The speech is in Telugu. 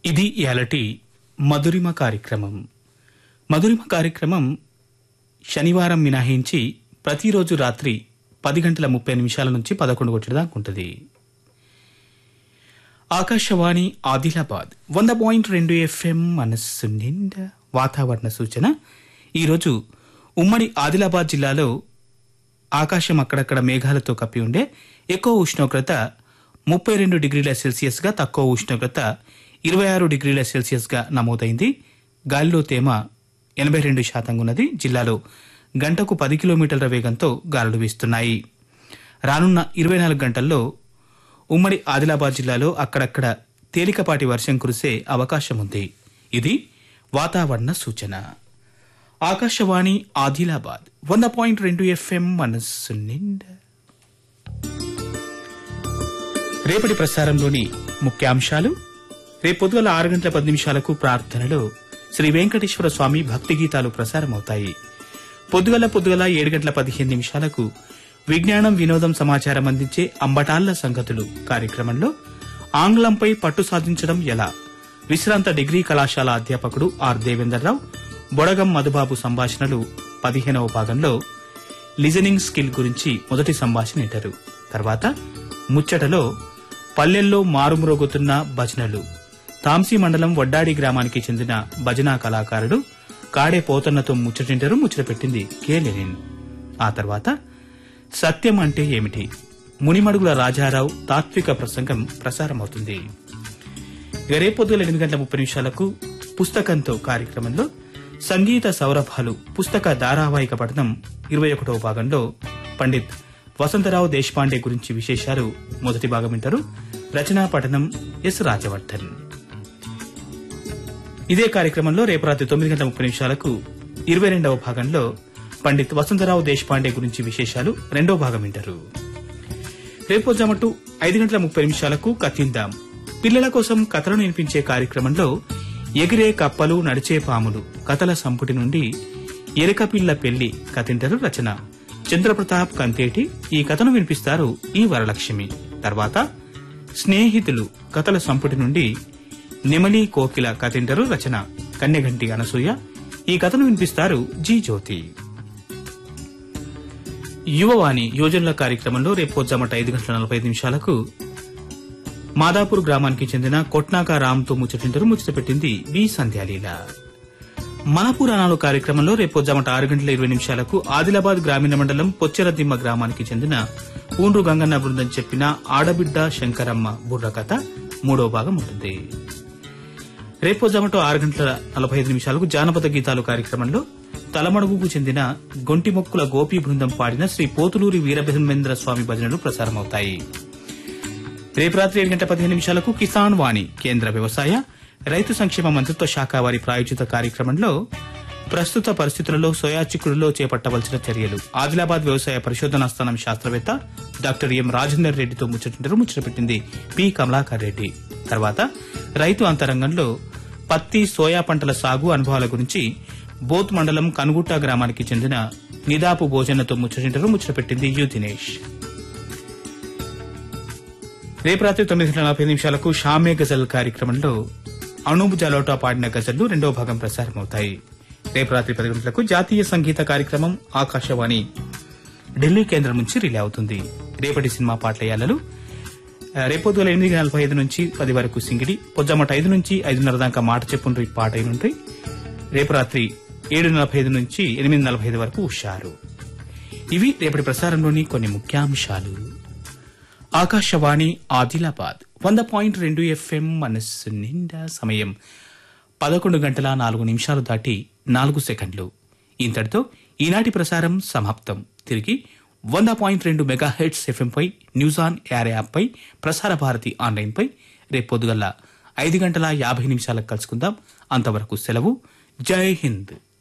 ఇది ఇయాలటి మధురిమ కార్యక్రమం మధురిమ కార్యక్రమం శనివారం మినహాయించి ప్రతిరోజు రాత్రి పది గంటల ముప్పై నిమిషాల నుంచి పదకొండు గంటల దాకా ఉంటుంది ఆకాశవాణి ఆదిలాబాద్ వంద పాయింట్ రెండు ఎఫ్ఎం మనస్సు నిండా వాతావరణ సూచన ఈరోజు ఉమ్మడి ఆదిలాబాద్ జిల్లాలో ఆకాశం అక్కడక్కడ మేఘాలతో కప్పి ఉండే ఎక్కువ ఉష్ణోగ్రత ముప్పై రెండు డిగ్రీల సెల్సియస్గా తక్కువ ఉష్ణోగ్రత ఇరవై ఆరు డిగ్రీల సెల్సియస్గా నమోదైంది గాలిలో తేమ ఎనభై రెండు శాతంగా ఉన్నది జిల్లాలో గంటకు పది కిలోమీటర్ల వేగంతో గాలులు వీస్తున్నాయి రానున్న ఇరవై నాలుగు గంటల్లో ఉమ్మడి ఆదిలాబాద్ జిల్లాలో అక్కడక్కడ తేలికపాటి వర్షం కురిసే అవకాశం ఉంది ఇది వాతావరణ సూచన ఆకాశవాణి ఆదిలాబాద్ వంద పాయింట్ రెండు ఎఫ్ఎం మనస్సు నిండా రేపటి ప్రసారంలోని ముఖ్యాంశాలు రేపు పొద్దుగల ఆరు గంటల పది నిమిషాలకు ప్రార్థనలో శ్రీ వెంకటేశ్వర స్వామి భక్తి గీతాలు ప్రసారమవుతాయి పొద్దుగల పొద్దుగల ఏడు గంటల పదిహేను నిమిషాలకు విజ్ఞానం వినోదం సమాచారం అందించే అంబటాళ్ల సంగతులు కార్యక్రమంలో ఆంగ్లంపై పట్టు సాధించడం ఎలా విశ్రాంత డిగ్రీ కళాశాల అధ్యాపకుడు ఆర్ దేవేందర్రావు బొడగం మధుబాబు సంభాషణలు పదిహేనవ భాగంలో లిజనింగ్ స్కిల్ గురించి మొదటి సంభాషణ వింటారు తర్వాత ముచ్చటలో పల్లెల్లో మారుమ్రోగుతున్న భజనలు తాంసీ మండలం వడ్డాడి గ్రామానికి చెందిన భజనా కళాకారుడు కాడే పోతన్నతో ముచ్చటింటారు ముచ్చట పెట్టింది కే లెనిన్ ఆ తర్వాత సత్యం అంటే ఏమిటి మునిమడుగుల రాజారావు తాత్విక ప్రసంగం ప్రసారమవుతుంది ఇక రేపొద్దుల ఎనిమిది గంటల ముప్పై నిమిషాలకు పుస్తకంతో కార్యక్రమంలో సంగీత సౌరభాలు పుస్తక ధారావాహిక పఠనం ఇరవై ఒకటవ భాగంలో పండిత్ వసంతరావు దేశపాండే గురించి విశేషాలు మొదటి భాగం వింటారు రచనా పఠనం ఎస్ రాజవర్ధన్ ఇదే కార్యక్రమంలో రేపు రాత్రి తొమ్మిది గంటల ముప్పై నిమిషాలకు ఇరవై రెండవ భాగంలో పండిత్ వసంతరావు దేశపాండే గురించి విశేషాలు రెండవ భాగం వింటారు రేపు జమటు ఐదు గంటల ముప్పై నిమిషాలకు కథిందాం పిల్లల కోసం కథలను వినిపించే కార్యక్రమంలో ఎగిరే కప్పలు నడిచే పాములు కథల సంపుటి నుండి ఎరకపిల్ల పెళ్లి కథింటారు రచన చంద్రప్రతాప్ కంతేటి ఈ కథను వినిపిస్తారు ఈ వరలక్ష్మి తర్వాత స్నేహితులు కథల సంపుటి నుండి నెమలి కోకిల కథింటారు రచన కన్నెగంటి అనసూయ ఈ కథను వినిపిస్తారు జీ జ్యోతి యువవాణి యోజనల కార్యక్రమంలో రేపు జమట ఐదు గంటల నలభై ఐదు నిమిషాలకు మాదాపూర్ గ్రామానికి చెందిన కొట్నాక రామ్తో ముచ్చటింటారు ముచ్చట పెట్టింది బి సంధ్యాలీల మన పురాణాలు కార్యక్రమంలో రేపు జమట ఆరు గంటల ఇరవై నిమిషాలకు ఆదిలాబాద్ గ్రామీణ మండలం పొచ్చెరదిమ్మ గ్రామానికి చెందిన పూండ్రు గంగన్న బృందం చెప్పిన ఆడబిడ్డ శంకరమ్మ బుర్ర కథ మూడో భాగం ఉంటుంది రేపు జమటో ఆరు గంటల నలభై ఐదు నిమిషాలకు జానపద గీతాలు కార్యక్రమంలో తలమడుగుకు చెందిన గొంటిమొక్కుల గోపీ బృందం పాడిన శ్రీ పోతులూరి వీరబ్రహ్మేంద్ర స్వామి భజనలు ప్రసారమవుతాయి రేపు రాత్రి ఏడు గంటల పదిహేను నిమిషాలకు కిసాన్ వాణి కేంద్ర వ్యవసాయ రైతు సంక్షేమ మంత్రిత్వ శాఖ వారి ప్రాయోజిత కార్యక్రమంలో ప్రస్తుత పరిస్థితులలో సోయా చిక్కుడులో చేపట్టవలసిన చర్యలు ఆదిలాబాద్ వ్యవసాయ పరిశోధనా స్థానం శాస్త్రవేత్త డాక్టర్ ఎం రాజేందర్ రెడ్డితో ముచ్చటింటారు ముచ్చట పెట్టింది పి కమలాకర్ రెడ్డి తర్వాత రైతు అంతరంగంలో పత్తి సోయా పంటల సాగు అనుభవాల గురించి బోత్ మండలం కనుగుట్ట గ్రామానికి చెందిన నిదాపు భోజనతో ముచ్చటింటారు ముచ్చట పెట్టింది యు దినేష్ రేపు రాత్రి తొమ్మిది గంటల నలభై నిమిషాలకు షామే గజల్ కార్యక్రమంలో అనూబ్ జలోటా పాడిన గజళ్లు రెండవ భాగం ప్రసారమవుతాయి రేపు రాత్రి పది గంటలకు జాతీయ సంగీత కార్యక్రమం ఆకాశవాణి ఢిల్లీ కేంద్రం నుంచి రిలే అవుతుంది రేపటి సినిమా పాటల యాలలు రేపొద్దుల ఎనిమిది నలభై ఐదు నుంచి పది వరకు సింగిడి పొద్దుమట ఐదు నుంచి ఐదున్నర దాకా మాట చెప్పుండ్రి పాట అయినుంటాయి రేపు రాత్రి ఏడు నలభై ఐదు నుంచి ఎనిమిది నలభై ఐదు వరకు ఉషారు ఇవి రేపటి ప్రసారంలోని కొన్ని ముఖ్యాంశాలు ఆకాశవాణి ఆదిలాబాద్ వంద పాయింట్ రెండు ఎఫ్ఎం మనస్సు నిండా సమయం పదకొండు గంటల నాలుగు నిమిషాలు దాటి నాలుగు సెకండ్లు ఇంతటితో ఈనాటి ప్రసారం సమాప్తం తిరిగి వంద పాయింట్ రెండు మెగా హెడ్స్ ఎఫ్ఎంపై న్యూస్ ఆన్ యార్ యాప్పై ప్రసార భారతి ఆన్లైన్పై రేపు పొద్దుగల ఐదు గంటల యాభై నిమిషాలకు కలుసుకుందాం అంతవరకు సెలవు జై హింద్